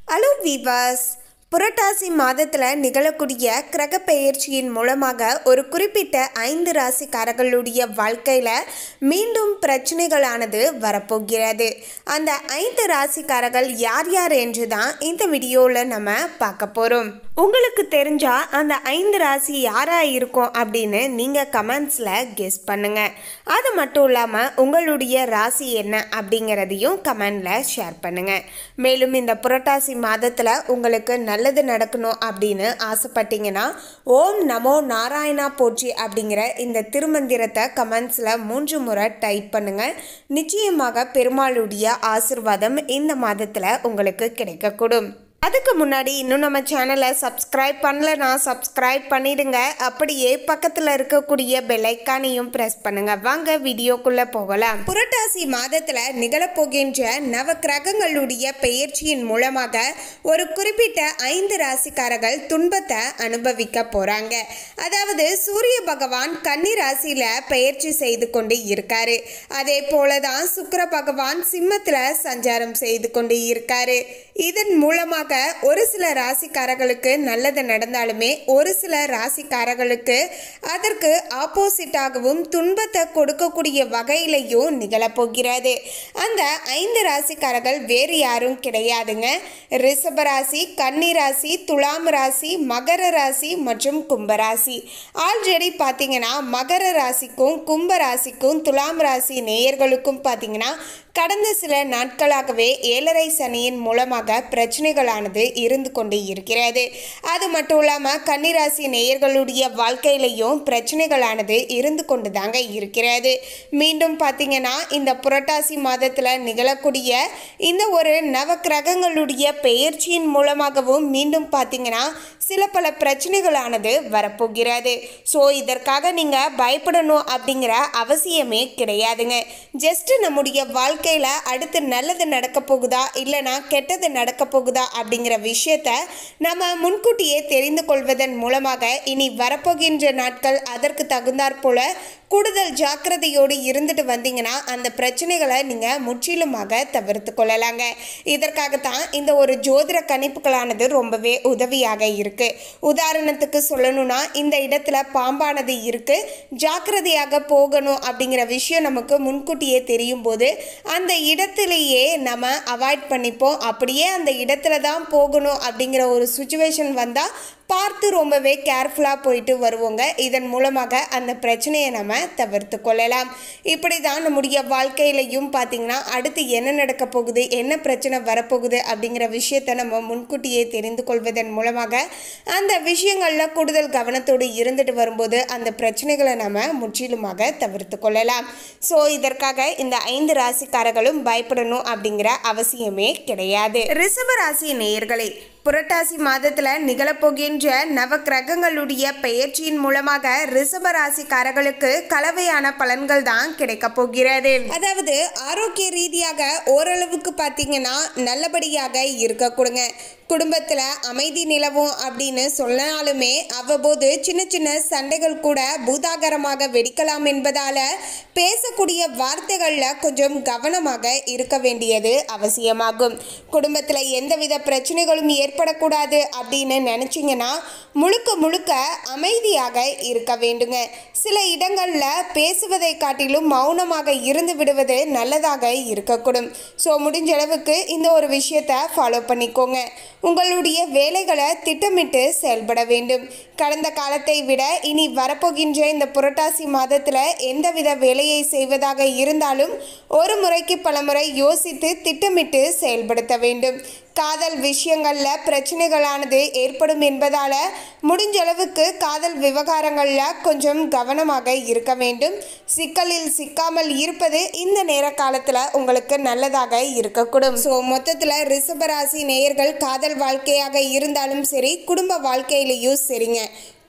hello வீவாஸ் புரட்டாசி மாதத்தில் நிகழக்கூடிய கிரக பெயர்ச்சியின் மூலமாக ஒரு குறிப்பிட்ட ஐந்து ராசிக்காரர்களுடைய வாழ்க்கையில் மீண்டும் பிரச்சனைகளானது வரப்போகிறது அந்த ஐந்து ராசிக்காரர்கள் யார் யார் என்று தான் இந்த வீடியோவில் நம்ம பார்க்க போகிறோம் உங்களுக்கு தெரிஞ்சா அந்த ஐந்து ராசி யாராக இருக்கும் அப்படின்னு நீங்கள் கமெண்ட்ஸில் கெஸ் பண்ணுங்க அது மட்டும் இல்லாமல் உங்களுடைய ராசி என்ன அப்படிங்கிறதையும் கமெண்டில் ஷேர் பண்ணுங்க மேலும் இந்த புரட்டாசி மாதத்தில் உங்களுக்கு நல்லது நடக்கணும் அப்படின்னு ஆசைப்பட்டீங்கன்னா ஓம் நமோ நாராயணா போற்றி அப்படிங்கிற இந்த திருமந்திரத்தை கமெண்ட்ஸில் மூன்று முறை டைப் பண்ணுங்க நிச்சயமாக பெருமாளுடைய ஆசிர்வாதம் இந்த மாதத்தில் உங்களுக்கு கிடைக்கக்கூடும் அதுக்கு முன்னாடி இன்னும் நம்ம சேனலை சப்ஸ்கிரைப் பண்ணலனா சப்ஸ்கிரைப் பண்ணிடுங்க அப்படியே பக்கத்தில் இருக்கக்கூடிய பெல்லைக்கானையும் ப்ரெஸ் பண்ணுங்க வாங்க வீடியோக்குள்ள போகலாம் புரட்டாசி மாதத்தில் நிகழப்போகின்ற நவ கிரகங்களுடைய பெயர்ச்சியின் மூலமாக ஒரு குறிப்பிட்ட ஐந்து ராசிக்காரர்கள் துன்பத்தை அனுபவிக்க போறாங்க அதாவது சூரிய பகவான் கன்னி ராசியில பெயர்ச்சி செய்து கொண்டு இருக்காரு அதே போலதான் சுக்கிர பகவான் சிம்மத்துல சஞ்சாரம் செய்து கொண்டு இருக்காரு இதன் மூலமாக ஒரு சில ராசிக்காரர்களுக்கு நல்லது நடந்தாலுமே ஒரு சில ராசிக்காரர்களுக்கு அதற்கு ஆப்போசிட்டாகவும் துன்பத்தை கொடுக்கக்கூடிய வகையிலையும் நிகழப்போகிறது அந்த ஐந்து ராசிக்காரர்கள் வேறு யாரும் கிடையாதுங்க ரிஷப ராசி கன்னி ராசி துலாம் ராசி மகர ராசி மற்றும் கும்பராசி ஆல்ரெடி பார்த்தீங்கன்னா மகர ராசிக்கும் கும்ப ராசிக்கும் துலாம் ராசி நேயர்களுக்கும் பார்த்தீங்கன்னா கடந்த சில நாட்களாகவே ஏழரை சனியின் மூலமாக பிரச்சனைகளானது இருந்து கொண்டு இருக்கிறது அது மட்டும் இல்லாமல் கன்னிராசி நேயர்களுடைய வாழ்க்கையிலையும் பிரச்சனைகளானது இருந்து கொண்டு தாங்க இருக்கிறது மீண்டும் பார்த்தீங்கன்னா இந்த புரட்டாசி மாதத்தில் நிகழக்கூடிய இந்த ஒரு நவ கிரகங்களுடைய பெயர்ச்சியின் மூலமாகவும் மீண்டும் பார்த்தீங்கன்னா சில பல பிரச்சனைகளானது வரப்போகிறது ஸோ இதற்காக நீங்கள் பயப்படணும் அப்படிங்கிற அவசியமே கிடையாதுங்க ஜஸ்ட் நம்முடைய வாழ்க்கையில் அடுத்து நல்லது நடக்க போகுதா இல்லைனா கெட்டது நடக்க போகுதா அப்படிங்கிற விஷயத்த நம்ம முன்கூட்டியே தெரிந்து கொள்வதன் மூலமாக இனி வரப்போகின்ற நாட்கள் அதற்கு தகுந்தாற் போல கூடுதல் ஜாக்கிரதையோடு இருந்துட்டு வந்தீங்கன்னா அந்த பிரச்சனைகளை நீங்கள் முற்றிலுமாக தவிர்த்து கொள்ளலாங்க இதற்காகத்தான் இந்த ஒரு ஜோதிட கணிப்புகளானது ரொம்பவே உதவியாக இருக்கு உதாரணத்துக்கு சொல்லணும்னா இந்த இடத்துல பாம்பானது இருக்கு ஜாக்கிரதையாக போகணும் அப்படிங்கிற விஷயம் நமக்கு முன்கூட்டியே தெரியும் போது அந்த இடத்திலேயே நம்ம அவாய்ட் பண்ணிப்போம் அப்படியே அந்த இடத்துல தான் போகணும் அப்படிங்கிற ஒரு சுச்சுவேஷன் வந்தால் பார்த்து ரொம்பவே கேர்ஃபுல்லாக போயிட்டு வருவோங்க இதன் மூலமாக அந்த பிரச்சனையை நம்ம தவிர்த்து கொள்ளலாம் இப்படி தான் நம்முடைய வாழ்க்கையிலையும் பார்த்திங்கன்னா அடுத்து என்ன நடக்க போகுது என்ன பிரச்சனை வரப்போகுது அப்படிங்கிற விஷயத்தை நம்ம முன்கூட்டியே தெரிந்து கொள்வதன் மூலமாக அந்த விஷயங்களில் கூடுதல் கவனத்தோடு இருந்துட்டு வரும்போது அந்த பிரச்சனைகளை நம்ம முற்றிலுமாக தவிர்த்து கொள்ளலாம் ஸோ இதற்காக இந்த ஐந்து ராசிக்காரர்களும் பயப்படணும் அப்படிங்கிற அவசியமே கிடையாது ரிஷப ராசி நேயர்களே புரட்டாசி மாதத்தில் நிகழப்போகின்ற நவ கிரகங்களுடைய பெயர்ச்சியின் மூலமாக ரிஷப ராசிக்காரர்களுக்கு கலவையான பலன்கள் தான் கிடைக்க போகிறது அதாவது ஆரோக்கிய ரீதியாக ஓரளவுக்கு பார்த்தீங்கன்னா நல்லபடியாக இருக்க கொடுங்க குடும்பத்தில் அமைதி நிலவும் அப்படின்னு சொன்னாலுமே அவ்வப்போது சின்ன சின்ன சண்டைகள் கூட பூதாகரமாக வெடிக்கலாம் என்பதால் பேசக்கூடிய வார்த்தைகளில் கொஞ்சம் கவனமாக இருக்க வேண்டியது அவசியமாகும் குடும்பத்தில் எந்தவித பிரச்சனைகளும் ஏற்படக்கூடாது அப்படின்னு நினச்சிங்கன்னா முழுக்க முழுக்க அமைதியாக இருக்க வேண்டுங்க சில இடங்களில் பேசுவதை காட்டிலும் மௌனமாக இருந்து விடுவது நல்லதாக இருக்கக்கூடும் ஸோ முடிஞ்ச அளவுக்கு இந்த ஒரு விஷயத்தை ஃபாலோ பண்ணிக்கோங்க உங்களுடைய வேலைகளை திட்டமிட்டு செயல்பட வேண்டும் கடந்த காலத்தை விட இனி வரப்போகின்ற இந்த புரட்டாசி மாதத்தில் எந்தவித வேலையை செய்வதாக இருந்தாலும் ஒரு முறைக்கு பலமுறை யோசித்து திட்டமிட்டு செயல்படுத்த வேண்டும் காதல் விஷயங்களில் பிரச்சனைகளானது ஏற்படும் என்பதால் முடிஞ்ச அளவுக்கு காதல் விவகாரங்களில் கொஞ்சம் கவனமாக இருக்க வேண்டும் சிக்கலில் சிக்காமல் இருப்பது இந்த நேர காலத்தில் உங்களுக்கு நல்லதாக இருக்கக்கூடும் ஸோ மொத்தத்தில் ரிஷபராசி நேயர்கள் காதல் வாழ்க்கையாக இருந்தாலும் சரி குடும்ப வாழ்க்கையிலையும் சரிங்க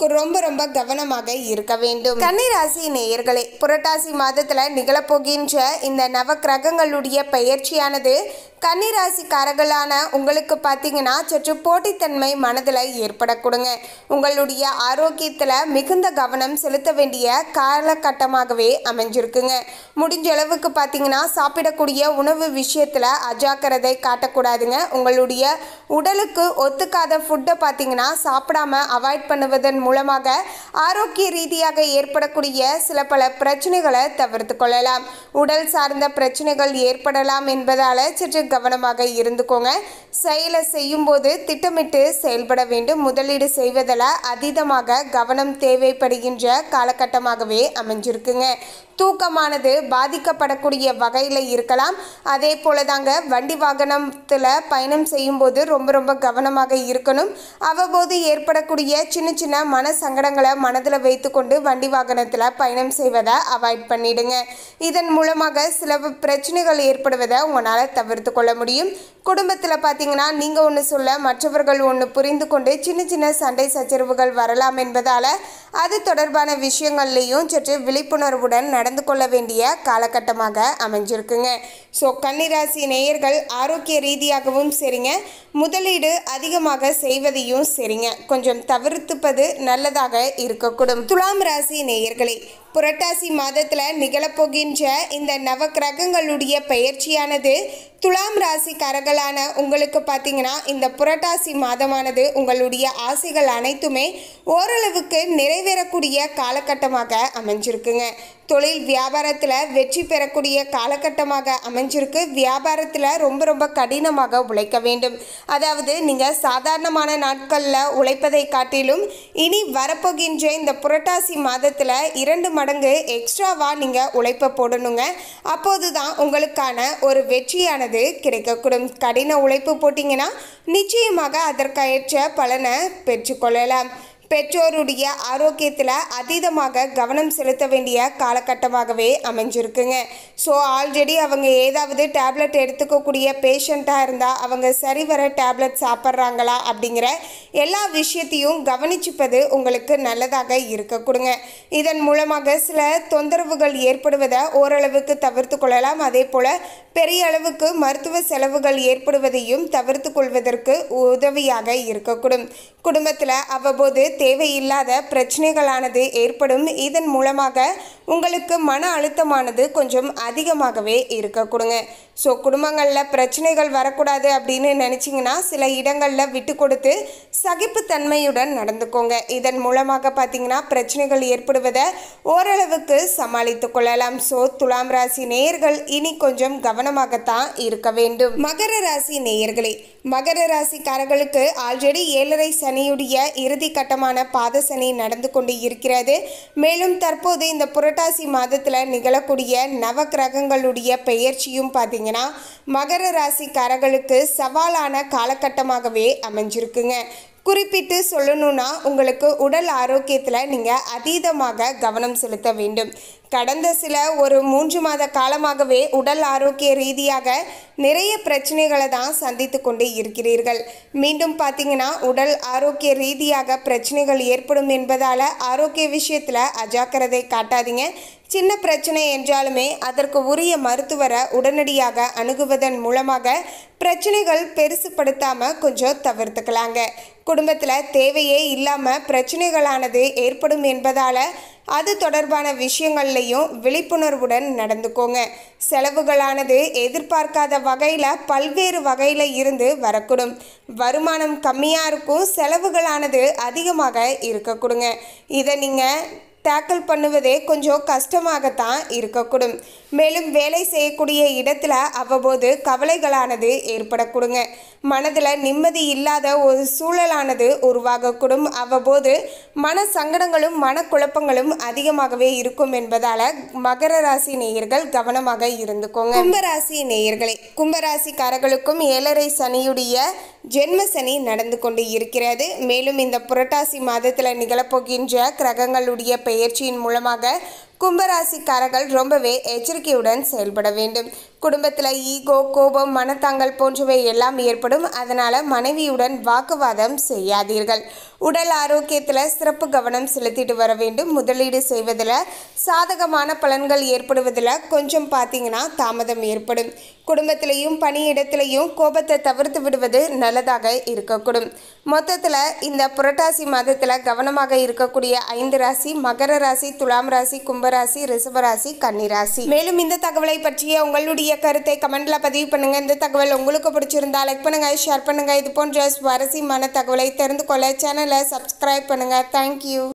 ரொம்ப ரொம்ப கவனமாக இருக்க வேண்டும் கன்னிராசி நேயர்களே புரட்டாசி மாதத்துல நிகழப்போகின்ற இந்த நவ கிரகங்களுடைய பெயர்ச்சியானது கன்னிராசிக்காரர்களான உங்களுக்கு பார்த்தீங்கன்னா சற்று போட்டித்தன்மை மனதில் ஏற்படக்கூடுங்க உங்களுடைய ஆரோக்கியத்தில் மிகுந்த கவனம் செலுத்த வேண்டிய காலகட்டமாகவே அமைஞ்சிருக்குங்க முடிஞ்ச அளவுக்கு பார்த்தீங்கன்னா சாப்பிடக்கூடிய உணவு விஷயத்தில் அஜாக்கிரதை காட்டக்கூடாதுங்க உங்களுடைய உடலுக்கு ஒத்துக்காத ஃபுட்டை பார்த்தீங்கன்னா சாப்பிடாம அவாய்ட் பண்ணுவதன் மூலமாக ஆரோக்கிய ரீதியாக ஏற்படக்கூடிய சில பல பிரச்சனைகளை தவிர்த்து கொள்ளலாம் உடல் சார்ந்த பிரச்சனைகள் ஏற்படலாம் என்பதால் சற்று கவனமாக இருந்துக்கோங்க செயலை செய்யும்போது திட்டமிட்டு செயல்பட வேண்டும் முதலீடு செய்வதில் அதீதமாக கவனம் தேவைப்படுகின்ற காலகட்டமாகவே அமைஞ்சிருக்குங்க தூக்கமானது பாதிக்கப்படக்கூடிய வகையில் இருக்கலாம் அதே போல தாங்க வண்டி வாகனத்தில் பயணம் செய்யும்போது ரொம்ப ரொம்ப கவனமாக இருக்கணும் அவ்வப்போது ஏற்படக்கூடிய சின்ன சின்ன மன சங்கடங்களை மனதில் வைத்துக்கொண்டு வண்டி வாகனத்தில் பயணம் செய்வதை அவாய்ட் பண்ணிடுங்க இதன் மூலமாக சில பிரச்சனைகள் ஏற்படுவதை உங்களால் தவிர்த்து கொள்ள முடியும் குடும்பத்தில் பார்த்தீங்கன்னா நீங்கள் ஒன்று சொல்ல மற்றவர்கள் ஒன்று புரிந்து கொண்டு சின்ன சின்ன சண்டை சச்சரவுகள் வரலாம் என்பதால் அது தொடர்பான விஷயங்கள்லையும் சற்று விழிப்புணர்வுடன் நடந்து கொள்ள வேண்டிய காலகட்டமாக அமைஞ்சிருக்குங்க ஸோ கன்னிராசி நேயர்கள் ஆரோக்கிய ரீதியாகவும் சரிங்க முதலீடு அதிகமாக செய்வதையும் சரிங்க கொஞ்சம் தவிர்த்துப்பது நல்லதாக இருக்கக்கூடும் துலாம் ராசி நேயர்களே புரட்டாசி மாதத்தில் நிகழப்போகின்ற இந்த நவ கிரகங்களுடைய பெயர்ச்சியானது துலாம் ராசிக்காரர்களான உங்களுக்கு பார்த்தீங்கன்னா இந்த புரட்டாசி மாதமானது உங்களுடைய ஆசைகள் அனைத்துமே ஓரளவுக்கு நிறைவேறக்கூடிய காலகட்டமாக அமைஞ்சிருக்குங்க தொழில் வியாபாரத்தில் வெற்றி பெறக்கூடிய காலகட்டமாக அமைஞ்சிருக்கு வியாபாரத்தில் ரொம்ப ரொம்ப கடினமாக உழைக்க வேண்டும் அதாவது நீங்கள் சாதாரணமான நாட்களில் உழைப்பதை காட்டிலும் இனி வரப்போகின்ற இந்த புரட்டாசி மாதத்தில் இரண்டு மடங்கு எக்ஸ்ட்ராவாக நீங்கள் உழைப்ப போடணுங்க அப்போது தான் உங்களுக்கான ஒரு வெற்றியானது கிடைக்கக்கூடும் கடின உழைப்பு போட்டிங்கன்னா நிச்சயமாக அதற்கேற்ற பலனை பெற்றுக்கொள்ளலாம் பெற்றோருடைய ஆரோக்கியத்தில் அதீதமாக கவனம் செலுத்த வேண்டிய காலகட்டமாகவே அமைஞ்சிருக்குங்க ஸோ ஆல்ரெடி அவங்க ஏதாவது டேப்லெட் எடுத்துக்கக்கூடிய பேஷண்ட்டாக இருந்தால் அவங்க சரிவர டேப்லெட் சாப்பிட்றாங்களா அப்படிங்கிற எல்லா விஷயத்தையும் கவனிச்சுப்பது உங்களுக்கு நல்லதாக இருக்க கொடுங்க இதன் மூலமாக சில தொந்தரவுகள் ஏற்படுவதை ஓரளவுக்கு தவிர்த்து கொள்ளலாம் அதே போல் பெரிய அளவுக்கு மருத்துவ செலவுகள் ஏற்படுவதையும் தவிர்த்து கொள்வதற்கு உதவியாக இருக்கக்கூடும் குடும்பத்தில் அவ்வப்போது தேவையில்லாத பிரச்சனைகளானது ஏற்படும் இதன் மூலமாக உங்களுக்கு மன அழுத்தமானது கொஞ்சம் அதிகமாகவே இருக்க கொடுங்க ஸோ குடும்பங்களில் பிரச்சனைகள் வரக்கூடாது அப்படின்னு நினச்சிங்கன்னா சில இடங்களில் விட்டு கொடுத்து சகிப்புத்தன்மையுடன் நடந்துக்கோங்க இதன் மூலமாக பார்த்தீங்கன்னா பிரச்சனைகள் ஏற்படுவதை ஓரளவுக்கு சமாளித்து கொள்ளலாம் ஸோ துலாம் ராசி நேயர்கள் இனி கொஞ்சம் கவனமாகத்தான் இருக்க வேண்டும் மகர ராசி நேயர்களே மகர ராசிக்காரர்களுக்கு ஆல்ரெடி ஏழரை சனியுடைய இறுதி கட்டமான பாத சனி நடந்து கொண்டு இருக்கிறது மேலும் தற்போது இந்த புரட்டாசி மாதத்தில் நிகழக்கூடிய நவ கிரகங்களுடைய பெயர்ச்சியும் பார்த்தீங்கன்னா மகர ராசிக்காரர்களுக்கு சவாலான காலகட்டமாகவே அமைஞ்சிருக்குங்க குறிப்பிட்டு சொல்லணும்னா உங்களுக்கு உடல் ஆரோக்கியத்தில் நீங்கள் அதீதமாக கவனம் செலுத்த வேண்டும் கடந்த சில ஒரு மூன்று மாத காலமாகவே உடல் ஆரோக்கிய ரீதியாக நிறைய பிரச்சனைகளை தான் சந்தித்து கொண்டு இருக்கிறீர்கள் மீண்டும் பார்த்தீங்கன்னா உடல் ஆரோக்கிய ரீதியாக பிரச்சனைகள் ஏற்படும் என்பதால் ஆரோக்கிய விஷயத்தில் அஜாக்கிரதை காட்டாதீங்க சின்ன பிரச்சனை என்றாலுமே அதற்கு உரிய மருத்துவரை உடனடியாக அணுகுவதன் மூலமாக பிரச்சனைகள் பெருசுப்படுத்தாமல் கொஞ்சம் தவிர்த்துக்கலாங்க குடும்பத்தில் தேவையே இல்லாமல் பிரச்சனைகளானது ஏற்படும் என்பதால் அது தொடர்பான விஷயங்கள்லையும் விழிப்புணர்வுடன் நடந்துக்கோங்க செலவுகளானது எதிர்பார்க்காத வகையில் பல்வேறு வகையில் இருந்து வரக்கூடும் வருமானம் கம்மியாக இருக்கும் செலவுகளானது அதிகமாக இருக்க கொடுங்க இதை நீங்கள் டேக்கிள் பண்ணுவதே கொஞ்சம் கஷ்டமாகத்தான் இருக்கக்கூடும் மேலும் வேலை செய்யக்கூடிய இடத்துல அவ்வப்போது கவலைகளானது ஏற்படக்கூடுங்க மனதில் நிம்மதி இல்லாத ஒரு சூழலானது உருவாகக்கூடும் அவ்வப்போது மன சங்கடங்களும் மனக்குழப்பங்களும் அதிகமாகவே இருக்கும் என்பதால் மகர ராசி நேயர்கள் கவனமாக இருந்துக்கோங்க கும்பராசி நேயர்களே கும்பராசிக்காரர்களுக்கும் ஏழரை சனியுடைய ஜென்ம சனி நடந்து கொண்டு இருக்கிறது மேலும் இந்த புரட்டாசி மாதத்தில் நிகழப்போகின்ற கிரகங்களுடைய பெயர்ச்சியின் மூலமாக கும்பராசிக்காரர்கள் ரொம்பவே எச்சரிக்கையுடன் செயல்பட வேண்டும் குடும்பத்தில் ஈகோ கோபம் மனத்தாங்கல் போன்றவை எல்லாம் ஏற்படும் அதனால் மனைவியுடன் வாக்குவாதம் செய்யாதீர்கள் உடல் ஆரோக்கியத்தில் சிறப்பு கவனம் செலுத்திட்டு வர வேண்டும் முதலீடு செய்வதில் சாதகமான பலன்கள் ஏற்படுவதில் கொஞ்சம் பார்த்தீங்கன்னா தாமதம் ஏற்படும் குடும்பத்திலையும் பணியிடத்திலையும் கோபத்தை தவிர்த்து விடுவது நல்லதாக இருக்கக்கூடும் மொத்தத்தில் இந்த புரட்டாசி மாதத்தில் கவனமாக இருக்கக்கூடிய ஐந்து ராசி மகர ராசி துலாம் ராசி கும்பராசி ரிஷபராசி கன்னிராசி மேலும் இந்த தகவலை பற்றிய உங்களுடைய கருத்தை கமெண்ட்ல பதிவு பண்ணுங்க இந்த தகவல் உங்களுக்கு பிடிச்சிருந்தா லைக் பண்ணுங்க ஷேர் பண்ணுங்க இது போன்ற சுவாரஸ்யமான தகவலை தெரிந்து கொள்ள சேனலை சப்ஸ்கிரைப் பண்ணுங்க தேங்க்யூ